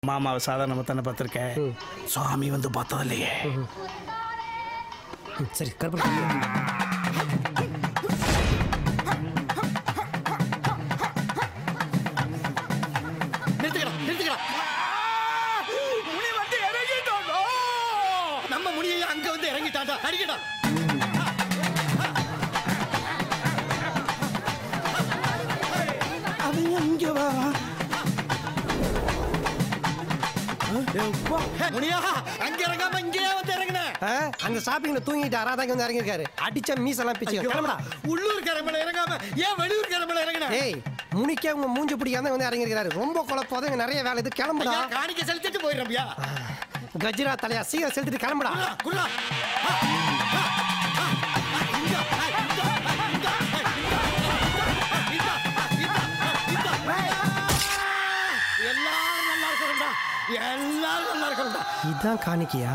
மாமாவை சாதாரணமாக தானே பார்த்துருக்கேன் சுவாமி வந்து பார்த்தது இல்லையே ம், சரி கருப்பு நிறுத்துக்கடா நிறுத்துக்கடா முனி வந்து இறங்கிட்டான் நம்ம முனியை அங்க வந்து இறங்கிட்டான்டா அடிக்கடா அவன் இங்க வரான் முனியா அங்க இறங்காம இங்கே வந்து இறங்குன ஆ, அந்த ஷாப்பிங்ல தூங்கிட்டு அராதாங்க வந்து இறங்கிருக்காரு அடிச்ச மீசெல்லாம் பிச்சு கிளம்புடா உள்ளூர் கரம்பல இறங்காம ஏன் வெளியூர் கரம்பல இறங்குன ஏய் முனிக்கே உங்க மூஞ்சி பிடிக்காம வந்து இறங்கிருக்காரு ரொம்ப குழப்பாத இங்க நிறைய வேலை இது கிளம்புடா ஐயா, காணிக்க செலுத்திட்டு போயிடுறப்பியா கஜ்ரா தலையா சீக்கிரம் செலுத்திட்டு கிளம்புடா குருடா எல்லாரும் நல்லா இருக்கணும்டா எல்லாரும் நல்லா இருக்கணும்டா இதான் காணிக்கையா